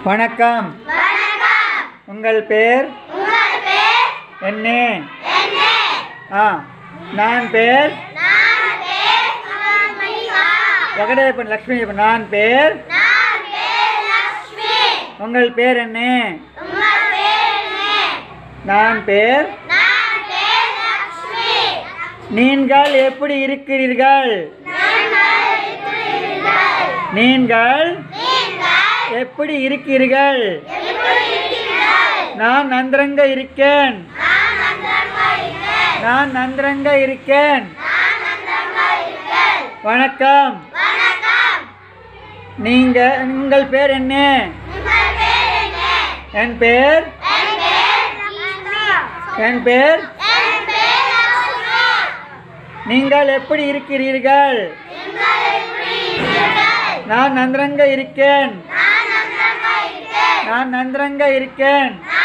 வணக்கம் உங்கள் பேர் என்ன ஆ நான் பேர் வெங்கடேப்பன் லக்ஷ்மி நான் பேர் உங்கள் பேர் என்ன நான் பேர் நீங்கள் எப்படி இருக்கிறீர்கள் நீங்கள் எப்படி இருக்கிறீர்கள் நான் நன்றங்க இருக்கேன் நான் நன்றங்க இருக்கேன் வணக்கம் நீங்க உங்கள் பேர் என்ன என் பேர் என் பேர் நீங்கள் எப்படி இருக்கிறீர்கள் நான் நன்றங்க இருக்கேன் நான் நன்றங்க இருக்கேன்